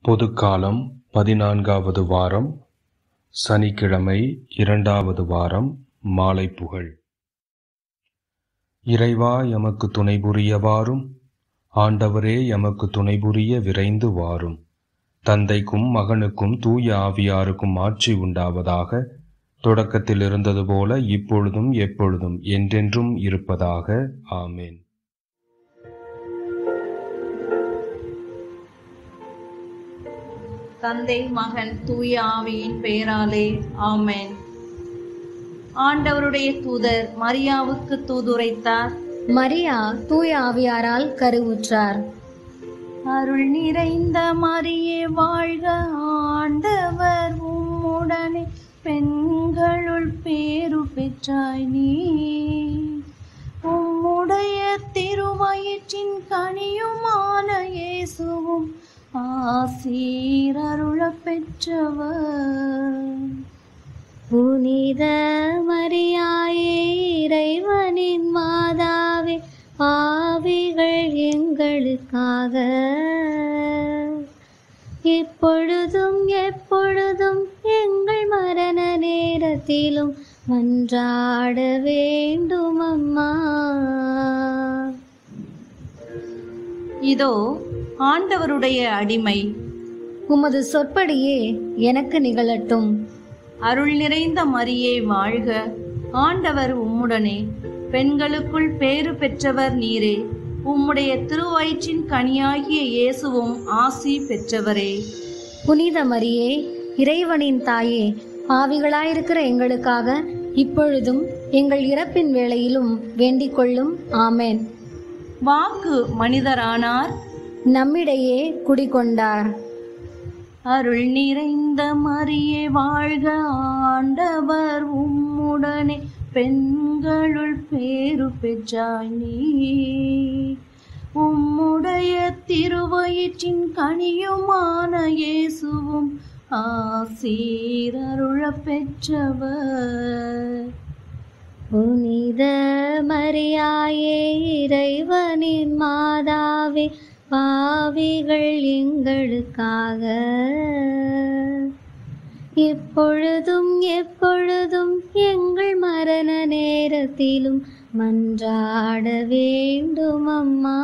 பொதுக்காலம் பதினான்காவது வாரம் சனிக்கிழமை இரண்டாவது வாரம் மாலைப்புகழ் இறைவா எமக்கு துணை புரிய வாரும் ஆண்டவரே எமக்கு துணை புரிய விரைந்து வாரும் தந்தைக்கும் மகனுக்கும் தூய ஆவியாருக்கும் ஆட்சி உண்டாவதாக தொடக்கத்தில் இருந்தது போல இப்பொழுதும் எப்பொழுதும் என்றென்றும் இருப்பதாக ஆமேன் தந்தை மகன் தூய ஆவியின் பெயராலே ஆமென் ஆண்டவருடைய தூதர் மரியாவுக்கு தூதுரைத்தார் மரியா தூய ஆவியாரால் கருவுற்றார் அருள் நிறைந்த மரியே வாழ்க ஆண்டவர் உம்முடனே பெண்களுள் பேரு பெற்றாய் நீ உம்முடைய திருவயிற்றின் கனியுமான இயேசுவும் ஆசீரருள பெற்றவர் புனித மரியாயே இறைவனின் மாதாவே பாவிகள் எங்களுக்காக இப்பொழுதும் எப்பொழுதும் எங்கள் மரண நேரத்திலும் மன்றாட வேண்டும் அம்மா இதோ ஆண்டவருடைய அடிமை உமது சொற்படியே எனக்கு நிகழட்டும் அருள் நிறைந்த மரியே வாழ்க ஆண்டவர் உம்முடனே பெண்களுக்குள் பேறு பெற்றவர் நீரே உம்முடைய திருவயிற்றின் கனியாகிய இயேசுவும் ஆசி பெற்றவரே புனித மரியே இறைவனின் தாயே பாவிகளாயிருக்கிற எங்களுக்காக இப்பொழுதும் எங்கள் இறப்பின் வேளையிலும் வேண்டிக் கொள்ளும் ஆமேன் வாக்கு மனிதரானார் நம்மிடையே குடிகொண்டார் அருள் நிறைந்த மரியே வாழ்க ஆண்டவர் உம்முடனே பெண்களுள் பேறு பெற்றாய் நீ உம்முடைய திருவயிற்றின் கனியுமான இயேசுவும் ஆசீரருள பெற்றவர் புனித மரியாயே இறைவனின் மாதாவே பாவிகள் எங்களுக்காக இப்பொழுதும் எப்பொழுதும் எங்கள் மரண நேரத்திலும் மன்றாட வேண்டும் அம்மா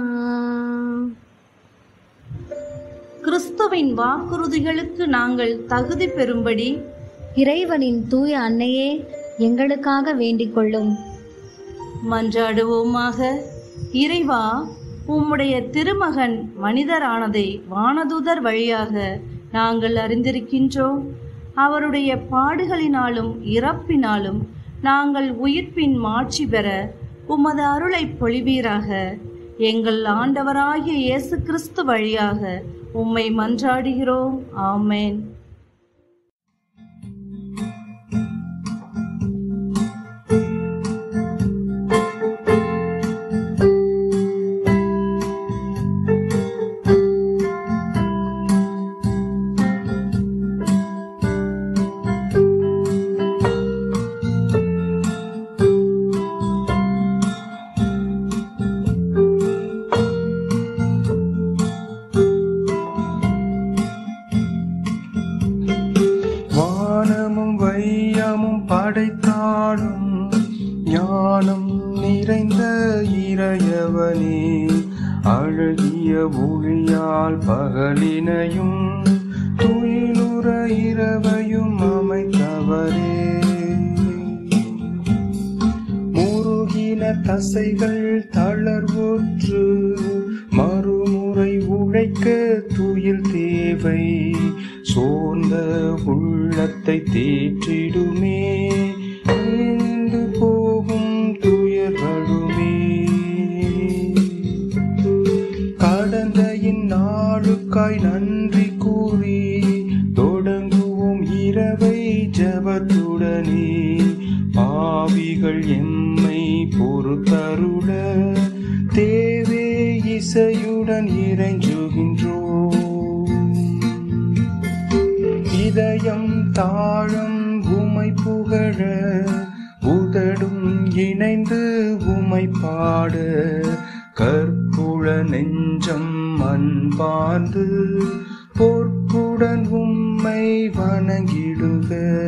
கிறிஸ்துவின் வாக்குறுதிகளுக்கு நாங்கள் தகுதி பெறும்படி இறைவனின் தூய அன்னையே எங்களுக்காக வேண்டிக் கொள்ளும் மன்றாடுவோமாக இறைவா உம்முடைய திருமகன் மனிதரானதை வானதூதர் வழியாக நாங்கள் அறிந்திருக்கின்றோம் அவருடைய பாடுகளினாலும் இறப்பினாலும் நாங்கள் உயிர்ப்பின் மாட்சி பெற உமது அருளை பொழிவீராக எங்கள் ஆண்டவராகிய இயேசு கிறிஸ்து வழியாக உம்மை மன்றாடுகிறோம் ஆமென் வானமும் வையமும் படைத்தாலும் ஞானம் நிறைந்த இறையவனே அழகிய ஒளியால் பகலினையும் துயிலுற இரவையும் அமைத்தவரே முருகின தசைகள் தளர்வுற்று மறுமுறை உழைக்க துயில் தேவை சோர்ந்த உள்ளத்தை தேற்றிடுமே நீண்டு போகும் துயர்களுமே கடந்த இந்நாளுக்காய் நன்றி கூறி தொடங்குவோம் இரவை ஜபத்துடனே பாவிகள் எம்மை பொறுத்தருள தேவே இசையுடன் இறைஞ்சுகின்றோம் இதயம் தாழம் உமை புகழ உதடும் இணைந்து உமை பாட கற்புழ நெஞ்சம் அன்பார்ந்து பொற்புடன் உம்மை வணங்கிடுக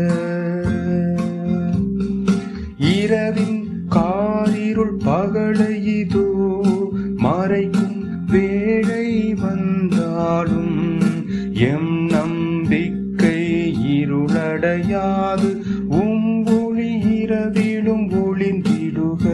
இரவின் காரிருள் பகலை இதோ மறைக்கும் வேளை வந்தாலும் எம் நம்பிக்கை இருளடையாது உம் ஒளி இரவிலும் ஒளிந்திடுக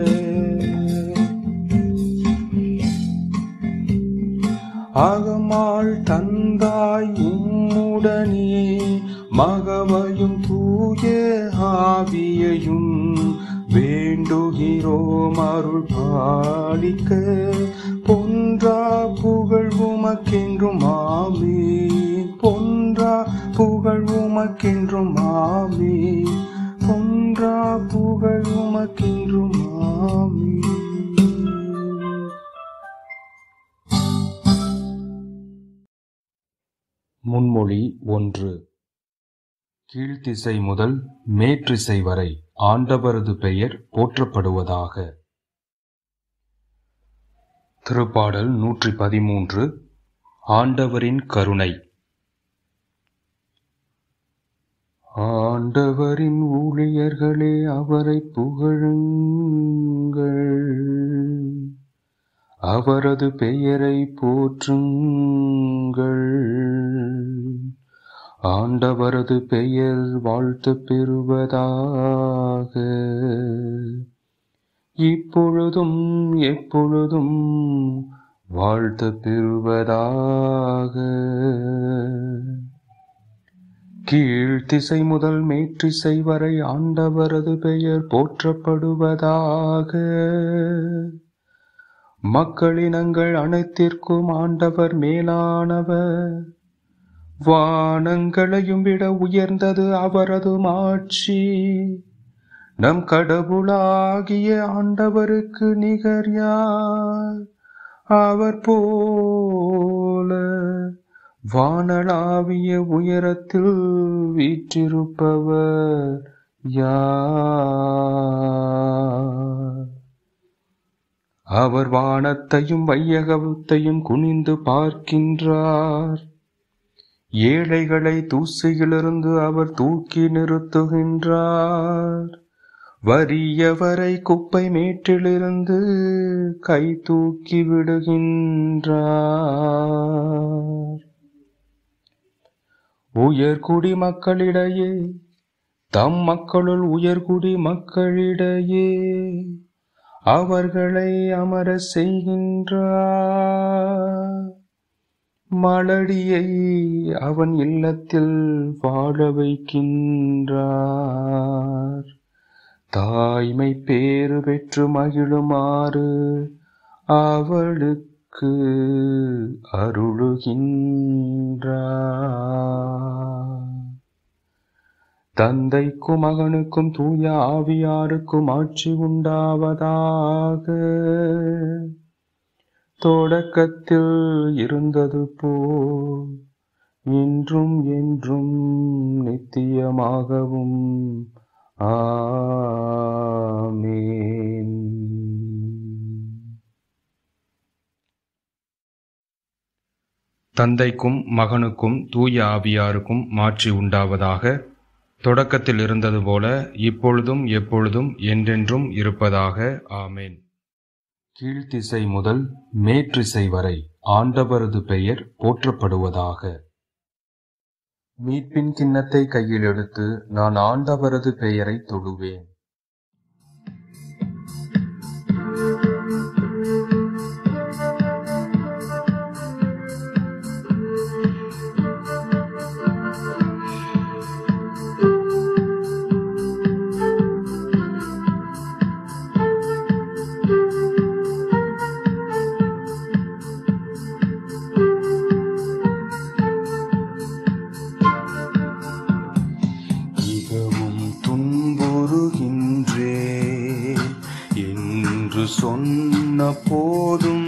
அகமாள் தந்தாய் உம்முடனே மகவையும் தூய ஆவியையும் வேண்டுகிறோம் அருள் பாலிக்க பொன்றா புகழ் உமக்கென்றும் ஆமே பொன்றா புகழ் உமக்கென்றும் ஆமே பொன்றா புகழ் உமக்கென்றும் ஆமே முன்மொழி ஒன்று கீழ்த்திசை முதல் மேற்றிசை வரை ஆண்டவரது பெயர் போற்றப்படுவதாக திருப்பாடல் நூற்றி பதிமூன்று ஆண்டவரின் கருணை ஆண்டவரின் ஊழியர்களே அவரை புகழுங்கள் அவரது பெயரை போற்றுங்கள் ஆண்டவரது பெயர் வாழ்த்து பெறுவதாக இப்பொழுதும் எப்பொழுதும் வாழ்த்து பெறுவதாக கீழ்த்திசை முதல் மேற்றிசை வரை ஆண்டவரது பெயர் போற்றப்படுவதாக மக்களினங்கள் அனைத்திற்கும் ஆண்டவர் மேலானவர் வானங்களையும் விட உயர்ந்தது அவரது மாட்சி நம் கடவுளாகிய ஆண்டவருக்கு நிகர் யார் அவர் போல வானளாவிய உயரத்தில் வீற்றிருப்பவர் யார் அவர் வானத்தையும் வையகத்தையும் குனிந்து பார்க்கின்றார் ஏழைகளை தூசியிலிருந்து அவர் தூக்கி நிறுத்துகின்றார் வறியவரை குப்பை மேட்டிலிருந்து கை தூக்கி விடுகின்றார் உயர்குடி மக்களிடையே தம் மக்களுள் உயர்குடி மக்களிடையே அவர்களை அமர செய்கின்றார் மலடியை அவன் இல்லத்தில் வாழ வைக்கின்றார் தாய்மை பேறு பெற்று மகிழுமாறு அவளுக்கு அருளுகின்றார் தந்தைக்கும் மகனுக்கும் தூய ஆவியாருக்கும் ஆட்சி உண்டாவதாக தொடக்கத்தில் இருந்தது போல் இன்றும் என்றும் நித்தியமாகவும் ஆமேன் தந்தைக்கும் மகனுக்கும் தூய ஆவியாருக்கும் மாட்சி உண்டாவதாக தொடக்கத்தில் இருந்தது போல இப்பொழுதும் எப்பொழுதும் என்றென்றும் இருப்பதாக ஆமேன் கீழ்த்திசை முதல் மேற்றிசை வரை ஆண்டவரது பெயர் போற்றப்படுவதாக மீட்பின் கிண்ணத்தை கையில் எடுத்து நான் ஆண்டவரது பெயரை தொழுவேன் மிகவும் துன்புறுகின்றே என்று சொன்ன போதும்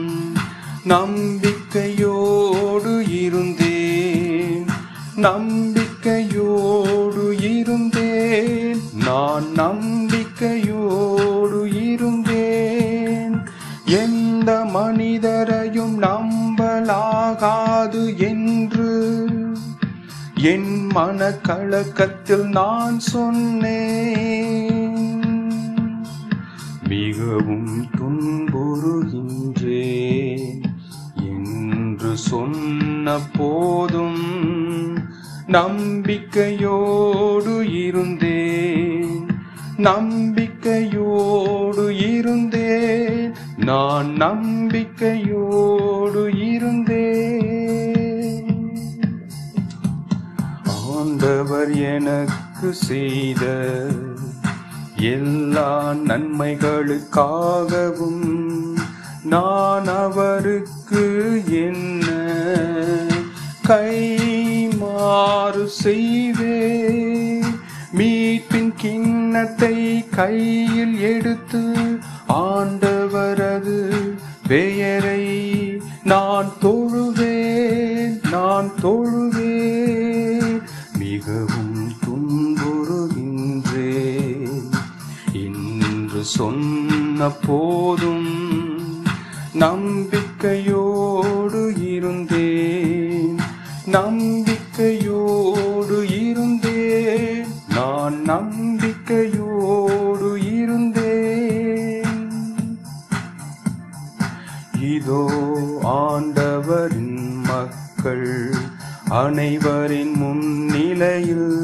நம்பிக்கையோடு இருந்தேன் நம்பிக்கையோடு இருந்தேன் நான் நம்பிக்கையோடு இருந்தேன் எந்த மனிதரையும் நம்பலாக நம்பலாகாது என்று என் மனக்கலக்கத்தில் நான் சொன்னேன் மிகவும் துன்புறுகின்றேன் என்று சொன்ன போதும் நம்பிக்கையோடு இருந்தேன் நம்பிக்கையோடு இருந்தேன் நான் நம்பிக்கையோடு இருந்தேன் ஆண்டவர் எனக்கு செய்த எல்லா நன்மைகளுக்காகவும் நான் அவருக்கு என்ன கைமாறு செய்வேன் மீட்பின் கிண்ணத்தை கையில் எடுத்து ஆண்டவரது பெயரை நான் தொழுவேன் நான் தொழுவேன் மிகவும் துன்புறுகின்றேன் என்று சொன்ன போதும் நம்பிக்கையோடு இருந்தேன் நம்பிக்கையோடு இருந்தேன் நான் நம்பிக்கையோடு இருந்தேன் இதோ ஆண்டவரின் மக்கள் அனைவரின் முன்னிலையில்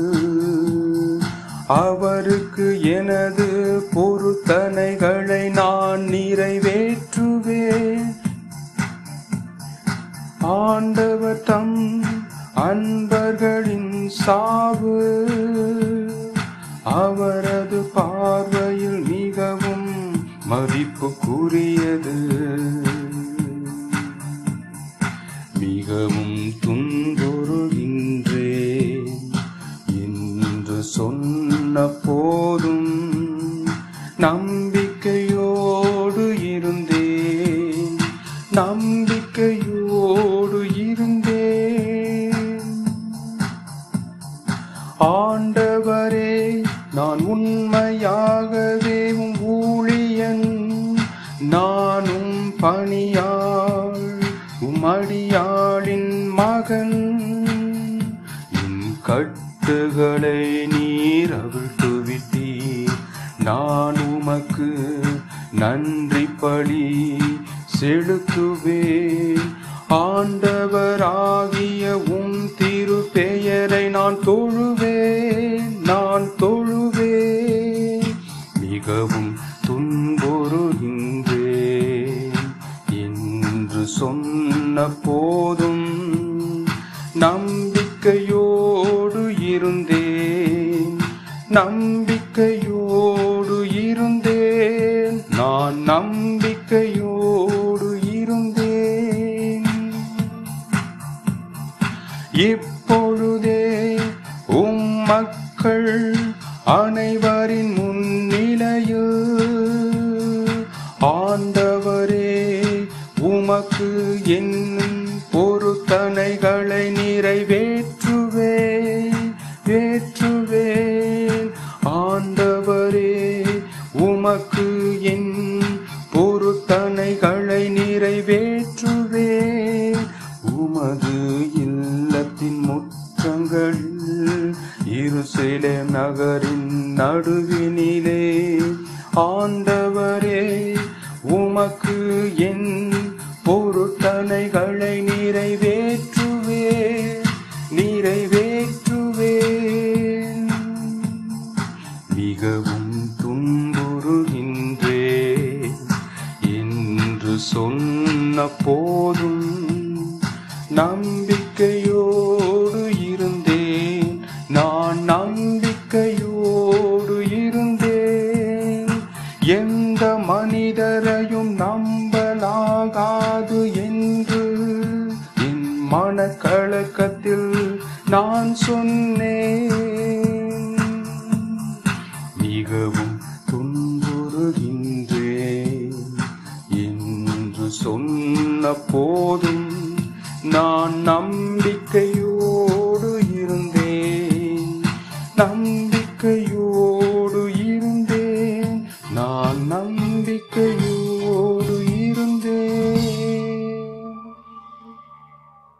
அவருக்கு எனது பொருத்தனைகளை நான் நிறைவேற்றுவேன் ஆண்டவர் தம் அன்பர்களின் சாவு அவரது பார்வையில் மிகவும் மதிப்புக்குரியது மிகவும் துன்புறுகின்றேன் என்று சொன்ன போதும் நம்பிக்கையோடு இருந்தேன் நம்பிக்கையோடு இருந்தேன் ஆண்டவரே நான் உண்மையாகவே உம் ஊழியன் நானும் பணியாள் உமடியாளின் மகன் என் கட்டுகளை நீர் அவிழ்த்து விட்டீர் நான் உமக்கு நன்றி பலி செலுத்துவேன் ஆண்டவராகிய உம் திரு பெயரை நான் தொழுவேன் நான் தொழுவேன் மிகவும் துன்புறுகின்றேன் என்று சொன்ன போதும் நம்பிக்கையோடு இருந்தேன் நம்பிக்கையோடு இருந்தேன் நான் நம்பிக்கையோடு இருந்தேன் இப்பொழுதே உம் மக்கள் அனைவரின் முன்னிலையில் ஆண்டவரே உமக்கு என் பொருத்தனைகளை நிறைவேற்றுவேன் வேற்றுவேன் ஆண்டவரே உமக்கு என் பொருத்தனைகளை நிறைவேற்றுவேன் உமது இல்லத்தின் முற்றங்களில் இருசேலேம் நகரின் நடுவினிலே ஆண்டவரே உமக்கு என் பொருத்தனைகளை நிறைவேற்றுவேன் நிறைவேற்றுவேன் மிகவும் துன்புறுகின்றேன் என்று சொன்ன போதும் நம்பிக்கையோடு இருந்தேன் நான் நம்பிக்கையோடு இருந்தேன் எந்த மனிதரையும் நம்பலாகாது என்று என் மனக்கலக்கத்தில் நான் சொன்னேன் மிகவும் துன்புறுகின்றேன் என்று சொன்ன போதும் நான் நம்பிக்கையோடு இருந்தேன் நம்பிக்கையோடு இருந்தேன் நான் நம்பிக்கையோடு இருந்தேன்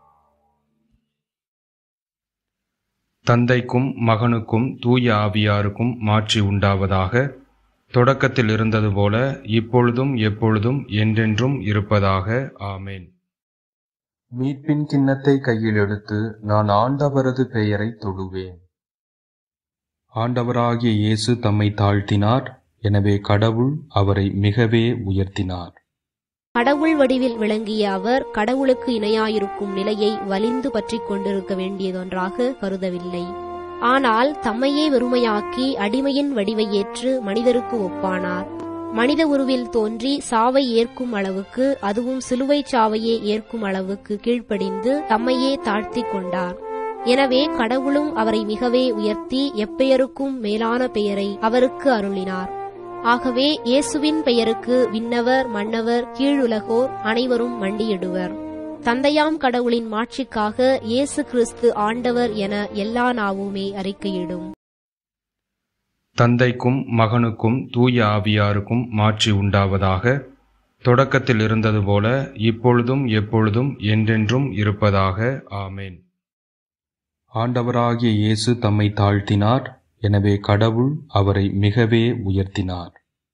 தந்தைக்கும் மகனுக்கும் தூய ஆவியாருக்கும் மாட்சி உண்டாவதாக தொடக்கத்தில் இருந்தது போல இப்பொழுதும் எப்பொழுதும் என்றென்றும் இருப்பதாக ஆமேன் மீட்பின் கிண்ணத்தை கையில் எடுத்து நான் ஆண்டவரது பெயரை தொழுவேன் ஆண்டவராகிய இயேசு தம்மை தாழ்த்தினார் எனவே கடவுள் அவரை மிகவே உயர்த்தினார் கடவுள் வடிவில் விளங்கிய அவர் கடவுளுக்கு இணையாயிருக்கும் நிலையை வலிந்து பற்றிக் கொண்டிருக்க வேண்டியதொன்றாக கருதவில்லை ஆனால் தம்மையே வெறுமையாக்கி அடிமையின் வடிவை ஏற்று மனிதருக்கு ஒப்பானார் மனித உருவில் தோன்றி சாவை ஏற்கும் அளவுக்கு அதுவும் சிலுவைச் சாவையே ஏற்கும் அளவுக்கு கீழ்ப்படிந்து தம்மையே தாழ்த்திக் கொண்டார் எனவே கடவுளும் அவரை மிகவே உயர்த்தி எப்பெயருக்கும் மேலான பெயரை அவருக்கு அருளினார் ஆகவே இயேசுவின் பெயருக்கு விண்ணவர் மன்னவர் கீழுலகோர் அனைவரும் மண்டியிடுவர் தந்தையாம் கடவுளின் மாட்சிக்காக இயேசு கிறிஸ்து ஆண்டவர் என எல்லா நாவுமே அறிக்கையிடும் தந்தைக்கும் மகனுக்கும் தூய ஆவியாருக்கும் மாட்சி உண்டாவதாக தொடக்கத்தில் இருந்தது போல இப்பொழுதும் எப்பொழுதும் என்றென்றும் இருப்பதாக ஆமேன் ஆண்டவராகிய இயேசு தம்மை தாழ்த்தினார் எனவே கடவுள் அவரை மிகவே உயர்த்தினார்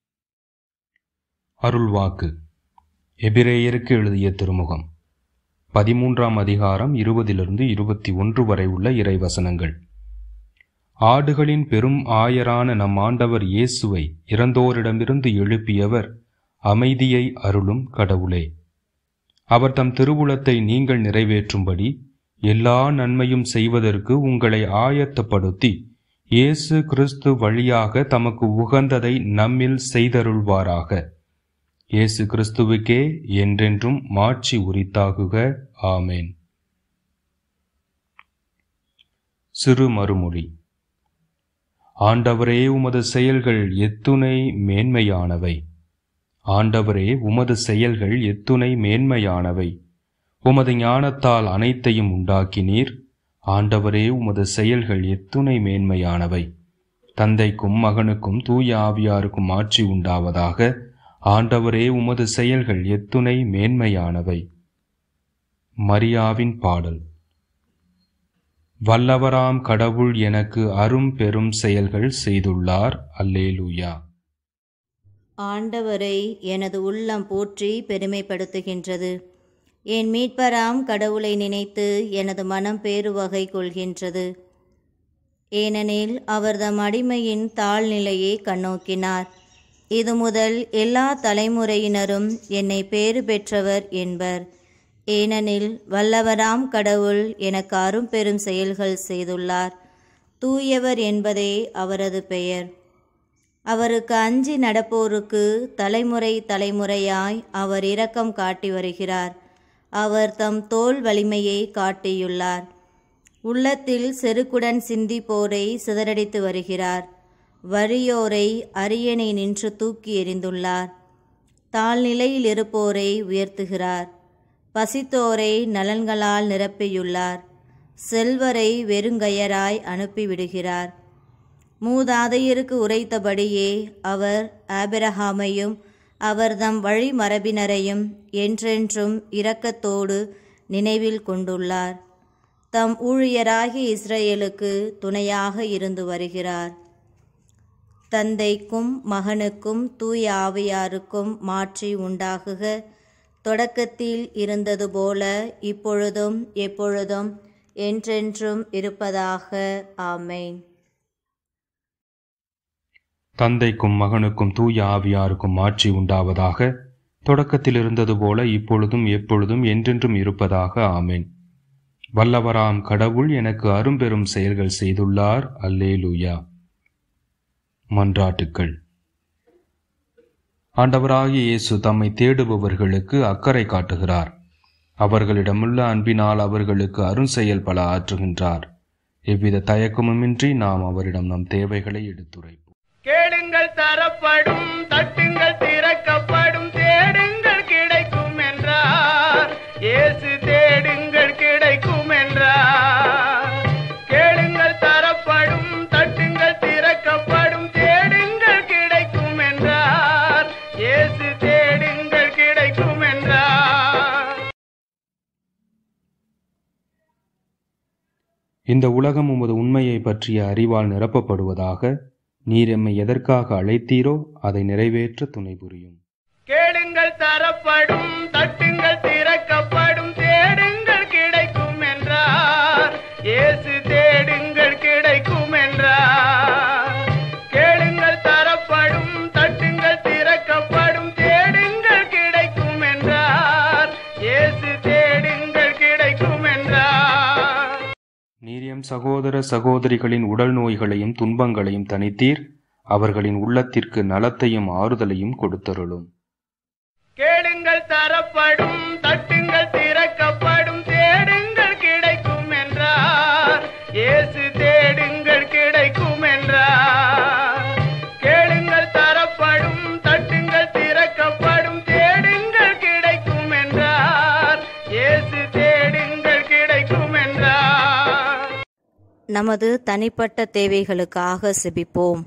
அருள்வாக்கு எபிரேயருக்கு எழுதிய திருமுகம் பதிமூன்றாம் அதிகாரம் இருபதிலிருந்து இருபத்தி ஒன்று வரை உள்ள இறைவசனங்கள் ஆடுகளின் பெரும் ஆயரான நம் ஆண்டவர் இயேசுவை இறந்தோரிடமிருந்து எழுப்பியவர் அமைதியை அருளும் கடவுளே அவர் தம் திருவுளத்தை நீங்கள் நிறைவேற்றும்படி எல்லா நன்மையும் செய்வதற்கு உங்களை ஆயத்தப்படுத்தி இயேசு கிறிஸ்து வழியாக தமக்கு உகந்ததை நம்மில் செய்தருள்வாராக இயேசு கிறிஸ்துவுக்கே என்றென்றும் மாட்சி உரித்தாகுக ஆமேன் சிறு மறுமொழி ஆண்டவரே உமது செயல்கள் எத்துணை மேன்மையானவை ஆண்டவரே உமது செயல்கள் எத்துணை மேன்மையானவை உமது ஞானத்தால் அனைத்தையும் உண்டாக்கினீர் ஆண்டவரே உமது செயல்கள் எத்துணை மேன்மையானவை தந்தைக்கும் மகனுக்கும் தூய ஆவியாருக்கும் ஆட்சி உண்டாவதாக ஆண்டவரே உமது செயல்கள் எத்துணை மேன்மையானவை மரியாவின் பாடல் வல்லவராம் கடவுள் எனக்கு அரும் பெரும் செயல்கள் செய்துள்ளார் அல்லேலூயா ஆண்டவரை எனது உள்ளம் போற்றி பெருமைப்படுத்துகின்றது என் மீட்பராம் கடவுளை நினைத்து எனது மனம் பேருவகை கொள்கின்றது ஏனெனில் அவர் தம் அடிமையின் தாழ்நிலையை கண்ணோக்கினார் இது முதல் எல்லா தலைமுறையினரும் என்னை பேறு பெற்றவர் என்பர் ஏனெனில் வல்லவராம் கடவுள் எனக்கு அரும் பெரும் செயல்கள் செய்துள்ளார் தூயவர் என்பதே அவரது பெயர் அவருக்கு அஞ்சி நடப்போருக்கு தலைமுறை தலைமுறையாய் அவர் இரக்கம் காட்டி வருகிறார் அவர் தம் தோல் வலிமையை காட்டியுள்ளார் உள்ளத்தில் செருக்குடன் சிந்திப்போரை சிதறடித்து வருகிறார் வறியோரை அரியணை நின்று தூக்கி எறிந்துள்ளார் தாழ்நிலையில் இருப்போரை உயர்த்துகிறார் பசித்தோரை நலன்களால் நிரப்பியுள்ளார் செல்வரை வெறுங்கையராய் அனுப்பிவிடுகிறார் மூதாதையருக்கு உரைத்தபடியே அவர் ஆபிரஹாமையும் அவர் தம் வழிமரபினரையும் என்றென்றும் இரக்கத்தோடு நினைவில் கொண்டுள்ளார் தம் ஊழியராகிய இஸ்ரேலுக்கு துணையாக இருந்து வருகிறார் தந்தைக்கும் மகனுக்கும் தூய ஆவியாருக்கும் மாற்றி உண்டாகுக தொடக்கத்தில் இருந்தது போல இப்பொழுதும் எப்பொழுதும் என்றென்றும் இருப்பதாக ஆமேன் தந்தைக்கும் மகனுக்கும் தூய ஆவியாருக்கும் ஆட்சி உண்டாவதாக தொடக்கத்தில் இருந்தது போல இப்பொழுதும் எப்பொழுதும் என்றென்றும் இருப்பதாக ஆமேன் வல்லவராம் கடவுள் எனக்கு அரும்பெரும் செயல்கள் செய்துள்ளார் அல்லேலூயா மன்றாட்டுக்கள் ஆண்டவராகிய இயேசு தம்மை தேடுபவர்களுக்கு அக்கறை காட்டுகிறார் அவர்களிடமுள்ள அன்பினால் அவர்களுக்கு அருஞ்செயல் பல ஆற்றுகின்றார் எவ்வித தயக்கமுமின்றி நாம் அவரிடம் நம் தேவைகளை எடுத்துரைப்போம் கேளுங்கள் தரப்படும் தட்டுங்கள் திறக்கப்படும் தேடுங்கள் கிடைக்கும் என்றார் இயேசு தேடுங்கள் கிடைக்கும் என்றார் கேளுங்கள் தரப்படும் தட்டுங்கள் திறக்கப்படும் தேடுங்கள் கிடைக்கும் என்றார் இயேசு தேடுங்கள் கிடைக்கும் என்றார் இந்த உலகம் உமது உண்மையை பற்றிய அறிவால் நிரப்பப்படுவதாக நீர் எம்மை எதற்காக அழைத்தீரோ அதை நிறைவேற்ற துணை புரியும் கேளுங்கள் தரப்படும் தட்டுங்கள் திறக்கப்படும் தேடுங்கள் கிடைக்கும் என்றார் இயேசு தேடுங்கள் கிடைக்கும் என்றார் கேளுங்கள் தரப்படும் தட்டுங்கள் திறக்கப்படும் தேடுங்கள் கிடைக்கும் என்றார் இயேசு தேடுங்கள் கிடைக்கும் என்றார் நீர் எம் சகோதர சகோதரிகளின் உடல் நோய்களையும் துன்பங்களையும் தனித்தீர் அவர்களின் உள்ளத்திற்கு நலத்தையும் ஆறுதலையும் கொடுத்தருளும் கேளுங்கள் தரப்படும் தட்டுங்கள் திறக்கப்படும் தேடுங்கள் கிடைக்கும் என்றார் இயேசு தேடுங்கள் கிடைக்கும் என்றார் கேளுங்கள் தரப்படும் தட்டுங்கள் திறக்கப்படும் தேடுங்கள் கிடைக்கும் என்றார் இயேசு தேடுங்கள் கிடைக்கும் என்றார் நமது தனிப்பட்ட தேவைகளுக்காக செபிப்போம்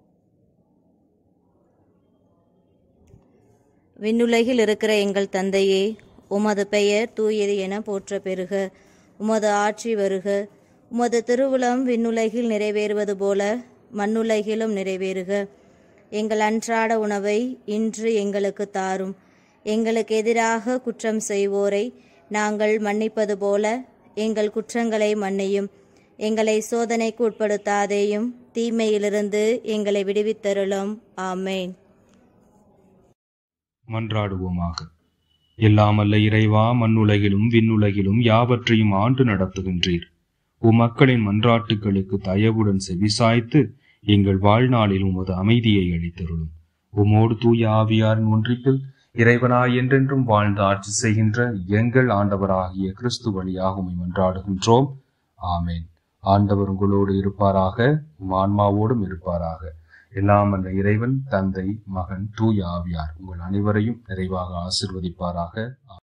விண்ணுலகில் இருக்கிற எங்கள் தந்தையே உமது பெயர் தூயது என போற்ற பெறுக உமது ஆட்சி வருக உமது திருவுளம் விண்ணுலகில் நிறைவேறுவது போல மண்ணுலகிலும் நிறைவேறுக எங்கள் அன்றாட உணவை இன்று எங்களுக்கு தாரும் எங்களுக்கு எதிராக குற்றம் செய்வோரை நாங்கள் மன்னிப்பது போல எங்கள் குற்றங்களை மன்னியும் எங்களை சோதனைக்கு உட்படுத்தாதேயும் தீமையிலிருந்து எங்களை விடுவித்தருளும் ஆமேன் மன்றாடுவோமாக எல்லாமல்ல இறைவா மண்ணுலகிலும் விண்ணுலகிலும் யாவற்றையும் ஆண்டு நடத்துகின்றீர் உம் மக்களின் மன்றாட்டுகளுக்கு தயவுடன் செவிசாய்த்து எங்கள் வாழ்நாளில் உமது அமைதியை அளித்தருளும் உமோடு தூய ஆவியாரின் ஒன்றிப்பில் இறைவனாய் என்றென்றும் வாழ்ந்து ஆட்சி செய்கின்ற எங்கள் ஆண்டவராகிய கிறிஸ்து வழியாக உம்மை மன்றாடுகின்றோம் ஆமேன் ஆண்டவர் உங்களோடு இருப்பாராக உம் ஆன்மாவோடும் இருப்பாராக எல்லாம் அந்த இறைவன் தந்தை மகன் தூய ஆவியார் உங்கள் அனைவரையும் நிறைவாக ஆசிர்வதிப்பாராக